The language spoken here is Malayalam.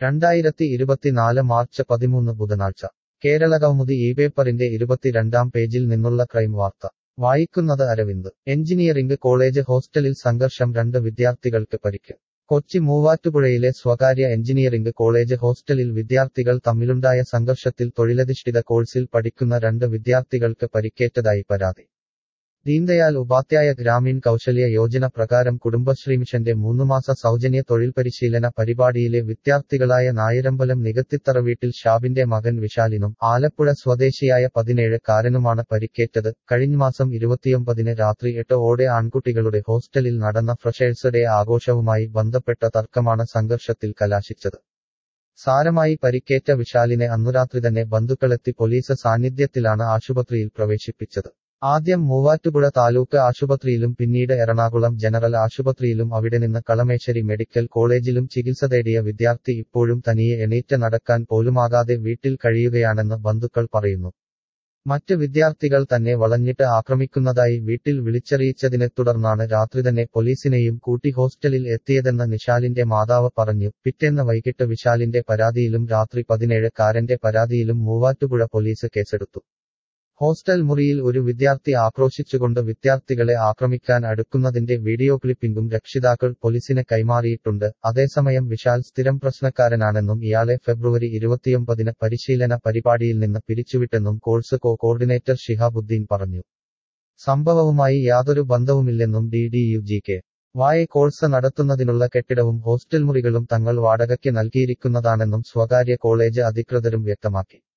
രണ്ടായിരത്തി ഇരുപത്തിനാല് മാർച്ച് പതിമൂന്ന് ബുധനാഴ്ച കേരള കൗമുദി ഈ പേപ്പറിന്റെ ഇരുപത്തിരണ്ടാം പേജിൽ നിന്നുള്ള ക്രൈം വാർത്ത വായിക്കുന്നത് അരവിന്ദ് എഞ്ചിനീയറിംഗ് കോളേജ് ഹോസ്റ്റലിൽ സംഘർഷം രണ്ട് വിദ്യാർത്ഥികൾക്ക് പരിക്ക് കൊച്ചി മൂവാറ്റുപുഴയിലെ സ്വകാര്യ എഞ്ചിനീയറിംഗ് കോളേജ് ഹോസ്റ്റലിൽ വിദ്യാർത്ഥികൾ തമ്മിലുണ്ടായ സംഘർഷത്തിൽ തൊഴിലധിഷ്ഠിത കോഴ്സിൽ പഠിക്കുന്ന രണ്ട് വിദ്യാർത്ഥികൾക്ക് പരിക്കേറ്റതായി പരാതി ദീൻദയാൽ ഉപാധ്യായ ഗ്രാമീൺ കൗശല്യ യോജന പ്രകാരം കുടുംബശ്രീ മിഷന്റെ മൂന്നുമാസ സൗജന്യ തൊഴിൽ പരിശീലന പരിപാടിയിലെ വിദ്യാർത്ഥികളായ നായരമ്പലം നികത്തിത്തറ വീട്ടിൽ ഷാബിന്റെ മകൻ വിശാലിനും ആലപ്പുഴ സ്വദേശിയായ പതിനേഴ് കാരനുമാണ് പരിക്കേറ്റത് കഴിഞ്ഞമാസം ഇരുപത്തിയൊമ്പതിന് രാത്രി എട്ട് ഓടെ ആൺകുട്ടികളുടെ ഹോസ്റ്റലിൽ നടന്ന ഫ്രഷേഴ്സ് ഡേ ആഘോഷവുമായി ബന്ധപ്പെട്ട തർക്കമാണ് സംഘർഷത്തിൽ കലാശിച്ചത് സാരമായി പരിക്കേറ്റ വിശാലിനെ അന്നുരാത്രി തന്നെ ബന്ധുക്കളെത്തി പോലീസ് സാന്നിധ്യത്തിലാണ് ആശുപത്രിയിൽ പ്രവേശിപ്പിച്ചത് ആദ്യം മൂവാറ്റുപുഴ താലൂക്ക് ആശുപത്രിയിലും പിന്നീട് എറണാകുളം ജനറൽ ആശുപത്രിയിലും അവിടെ നിന്ന് കളമേശ്വരി മെഡിക്കൽ കോളേജിലും ചികിത്സ തേടിയ വിദ്യാർത്ഥി ഇപ്പോഴും തനിയെ എണീറ്റ് നടക്കാൻ പോലുമാകാതെ വീട്ടിൽ കഴിയുകയാണെന്ന് ബന്ധുക്കൾ പറയുന്നു മറ്റ് വിദ്യാർത്ഥികൾ തന്നെ വളഞ്ഞിട്ട് ആക്രമിക്കുന്നതായി വീട്ടിൽ വിളിച്ചറിയിച്ചതിനെ തുടർന്നാണ് രാത്രി തന്നെ പോലീസിനെയും കൂട്ടി ഹോസ്റ്റലിൽ എത്തിയതെന്ന് നിഷാലിന്റെ മാതാവ് പറഞ്ഞു പിറ്റേന്ന് വൈകിട്ട് വിശാലിന്റെ പരാതിയിലും രാത്രി പതിനേഴ് കാരന്റെ പരാതിയിലും മൂവാറ്റുപുഴ പോലീസ് കേസെടുത്തു ഹോസ്റ്റൽ മുറിയിൽ ഒരു വിദ്യാർത്ഥി ആക്രോശിച്ചുകൊണ്ട് വിദ്യാർത്ഥികളെ ആക്രമിക്കാൻ അടുക്കുന്നതിന്റെ വീഡിയോ ക്ലിപ്പിംഗും രക്ഷിതാക്കൾ പോലീസിന് കൈമാറിയിട്ടുണ്ട് അതേസമയം വിശാൽ സ്ഥിരം പ്രശ്നക്കാരനാണെന്നും ഇയാളെ ഫെബ്രുവരി ഇരുപത്തിയൊമ്പതിന് പരിശീലന പരിപാടിയിൽ നിന്ന് പിരിച്ചുവിട്ടെന്നും കോഴ്സ് കോ കോർഡിനേറ്റർ ഷിഹാബുദ്ദീൻ പറഞ്ഞു സംഭവവുമായി യാതൊരു ബന്ധവുമില്ലെന്നും D D U G K വായ കോഴ്സ് നടത്തുന്നതിനുള്ള കെട്ടിടവും ഹോസ്റ്റൽ മുറികളും തങ്ങൾ വാടകയ്ക്ക് നൽകിയിരിക്കുന്നതാണെന്നും സ്വകാര്യ കോളേജ് അധികൃതരും വ്യക്തമാക്കി